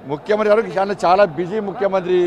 ముఖ్యమంత్రి గారు చాలా చాలా బిజీ ముఖ్యమంత్రి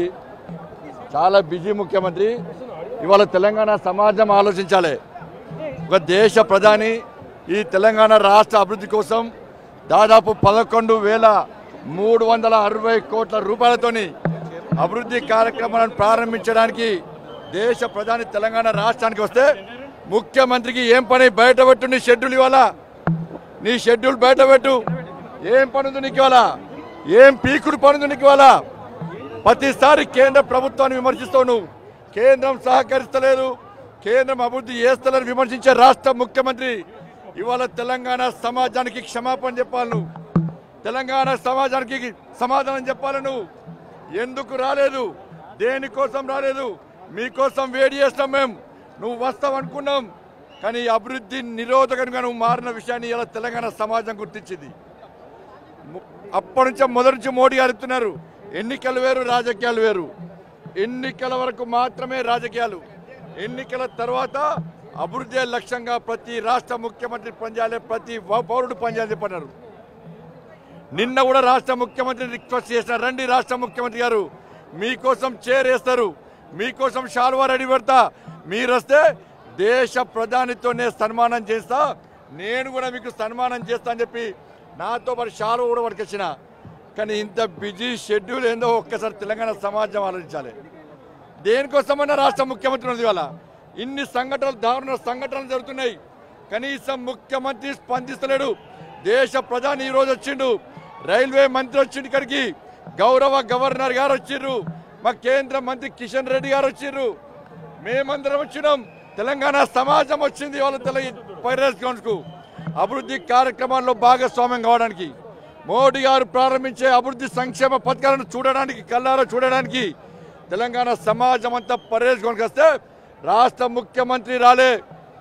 చాలా బిజీ ముఖ్యమంత్రి ఇవాళ తెలంగాణ సమాజం ఆలోచించాలి ఒక దేశ ప్రధాని ఈ తెలంగాణ రాష్ట్ర అభివృద్ధి కోసం దాదాపు పదకొండు వేల మూడు వందల అరవై కోట్ల రూపాయలతోని అభివృద్ధి కార్యక్రమాలను ప్రారంభించడానికి దేశ ప్రధాని తెలంగాణ రాష్ట్రానికి వస్తే ముఖ్యమంత్రికి ఏం పని బయట పెట్టు నీ షెడ్యూల్ ఇవాళ నీ షెడ్యూల్ బయట పెట్టు ఏం పనుంది నీకు ఇవాళ ఏం పీకుడు పనుంది నీకు ఇవాళ ప్రతిసారి కేంద్ర ప్రభుత్వాన్ని విమర్శిస్తావు నువ్వు కేంద్రం సహకరిస్తలేదు కేంద్రం అభివృద్ధి చేస్తలేని విమర్శించే రాష్ట్ర ముఖ్యమంత్రి ఇవాళ తెలంగాణ సమాజానికి క్షమాపణ చెప్పాలి నువ్వు తెలంగాణ సమాజానికి సమాధానం చెప్పాలి నువ్వు ఎందుకు రాలేదు దేనికోసం రాలేదు మీకోసం వేడి చేస్తాం మేము నువ్వు వస్తావు అనుకున్నాం కానీ ఈ అభివృద్ధి నిరోధకంగా నువ్వు మారిన విషయాన్ని ఇలా తెలంగాణ సమాజం గుర్తించింది ము- అప్పటి నుంచే మొదటి నుంచి మోడీ గారు చెప్తున్నారు ఎన్నికలు వేరు రాజకీయాలు వేరు ఎన్నికల వరకు మాత్రమే రాజకీయాలు ఎన్నికల తర్వాత అభివృద్ధి లక్ష్యంగా ప్రతి రాష్ట్ర ముఖ్యమంత్రి పనిచేయాలి ప్రతి వ- పౌరుడు పనిచేయాలని చెప్పన్నారు నిన్న కూడా రాష్ట్ర ముఖ్యమంత్రి రిక్వెస్ట్ చేసిన రండి రాష్ట్ర ముఖ్యమంత్రి గారు మీకోసం చేరేస్తారు మీకోసం షాల్వా రెడీ పెడతా మీరు వస్తే దేశ ప్రధానితోనే సన్మానం చేస్తా నేను కూడా మీకు సన్మానం చేస్తా అని చెప్పి నాతో పాటు షాల్వా కూడా పట్టుకొచ్చిన కానీ ఇంత బిజీ షెడ్యూల్ ఏందో ఒక్కసారి తెలంగాణ సమాజం ఆలోచించాలి దేనికోసమన్నా రాష్ట్ర ముఖ్యమంత్రి ఉన్నది ఇవాళ ఇన్ని సంఘటనలు దారుణ సంఘటనలు జరుగుతున్నాయి కనీసం ముఖ్యమంత్రి స్పందిస్తలేడు దేశ ప్రధాని ఈ రోజు వచ్చిండు రైల్వే మంత్రి వచ్చిండు ఇక్కడికి గౌరవ గవర్నర్ గారు వచ్చిర్రు మా కేంద్ర మంత్రి కిషన్ రెడ్డి గారు వచ్చిర్రు మేమందరం వచ్చినాం తెలంగాణ సమాజం వచ్చింది వాళ్ళ తెల పైరస్ గ్రౌండ్స్ కు అభివృద్ధి కార్యక్రమాల్లో భాగస్వామ్యం కావడానికి మోడీ గారు ప్రారంభించే అభివృద్ధి సంక్షేమ పథకాలను చూడడానికి కల్లారా చూడడానికి తెలంగాణ సమాజం అంతా పర్యటన గ్రౌండ్కి వస్తే రాష్ట్ర ముఖ్యమంత్రి రాలే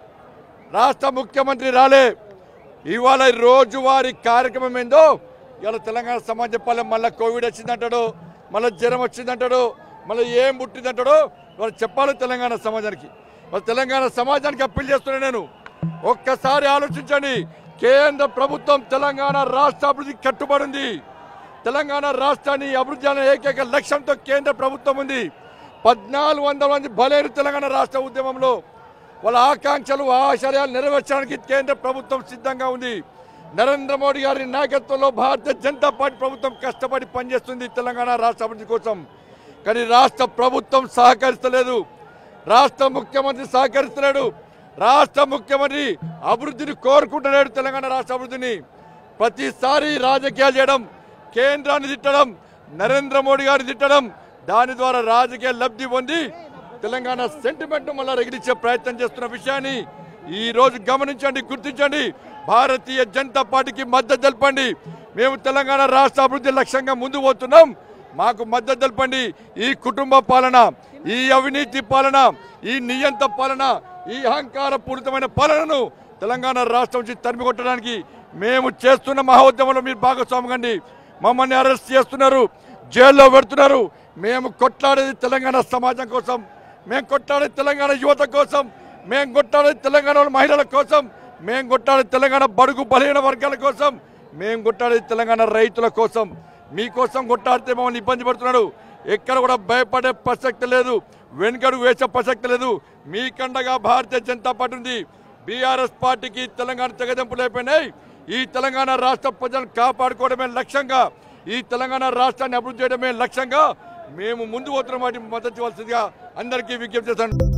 రాష్ట్ర ముఖ్యమంత్రి రాలే ఇవాళ రోజువారీ కార్యక్రమం ఏందో ఇవాళ తెలంగాణ సమాజం చెప్పాలి మళ్ళీ కోవిడ్ వచ్చిందంటాడు మళ్ళీ జ్వరం వచ్చిందంటాడు మళ్ళీ ఏం పుట్టిందంటాడో వాళ్ళు చెప్పాలి తెలంగాణ సమాజానికి వాళ్ళ తెలంగాణ సమాజానికి అప్పీల్ చేస్తున్నా నేను ఒక్కసారి ఆలోచించండి కేంద్ర ప్రభుత్వం తెలంగాణ రాష్ట్ర అభివృద్ధికి కట్టుబడింది తెలంగాణ రాష్ట్రాన్ని అభివృద్ధి అనే ఏకైక లక్ష్యంతో కేంద్ర ప్రభుత్వం ఉంది పద్నాలుగు వందల మంది బలేరు తెలంగాణ రాష్ట్ర ఉద్యమంలో వాళ్ళ ఆకాంక్షలు ఆశయాలు నెరవేర్చడానికి కేంద్ర ప్రభుత్వం సిద్ధంగా ఉంది నరేంద్ర మోడీ గారి నాయకత్వంలో భారతీయ జనతా పార్టీ ప్రభుత్వం కష్టపడి పనిచేస్తుంది తెలంగాణ రాష్ట్ర అభివృద్ధి కోసం కానీ రాష్ట్ర ప్రభుత్వం సహకరిస్తలేదు రాష్ట్ర ముఖ్యమంత్రి సహకరిస్తలేడు రాష్ట్ర ముఖ్యమంత్రి అభివృద్ధిని కోరుకుంటున్నాడు తెలంగాణ రాష్ట్ర అభివృద్ధిని ప్రతిసారి రాజకీయాలు చేయడం కేంద్రాన్ని తిట్టడం నరేంద్ర మోడీ గారిని తిట్టడం దాని ద్వారా రాజకీయ లబ్ధి పొంది తెలంగాణ సెంటిమెంట్ మళ్ళా రగిలించే ప్రయత్నం చేస్తున్న విషయాన్ని ఈ రోజు గమనించండి గుర్తించండి భారతీయ జనతా పార్టీకి మద్దతు తెలపండి మేము తెలంగాణ రాష్ట్ర అభివృద్ధి లక్ష్యంగా ముందు పోతున్నాం మాకు మద్దతు తెలపండి ఈ కుటుంబ పాలన ఈ అవినీతి పాలన ఈ నియంత పాలన ఈ అహంకార పూరితమైన పాలనను తెలంగాణ రాష్ట్రం నుంచి తరిమి కొట్టడానికి మేము చేస్తున్న మహోద్యమంలో మీరు భాగస్వామి మమ్మల్ని అరెస్ట్ చేస్తున్నారు జైల్లో పెడుతున్నారు మేము కొట్లాడేది తెలంగాణ సమాజం కోసం మేము కొట్లాడేది తెలంగాణ యువత కోసం మేము కొట్లాడేది తెలంగాణ మహిళల కోసం మేము కొట్లాడేది తెలంగాణ బడుగు బలహీన వర్గాల కోసం మేము కొట్లాడేది తెలంగాణ రైతుల కోసం మీకోసం కొట్లాడితే మమ్మల్ని ఇబ్బంది పడుతున్నాడు ఎక్కడ కూడా భయపడే ప్రసక్తి లేదు వెనుకడు వేసే ప్రసక్తి లేదు మీకండగా భారతీయ జనతా పార్టీ ఉంది బీఆర్ఎస్ పార్టీకి తెలంగాణ తెగదెంపులు అయిపోయినాయి ఈ తెలంగాణ రాష్ట్ర ప్రజలను కాపాడుకోవడమే లక్ష్యంగా ఈ తెలంగాణ రాష్ట్రాన్ని అభివృద్ధి చేయడమే లక్ష్యంగా మేము ముందు పోతున్న వాటి మద్దతు ఇవ్వాల్సిందిగా అందరికీ విజ్ఞప్తి చేస్తాను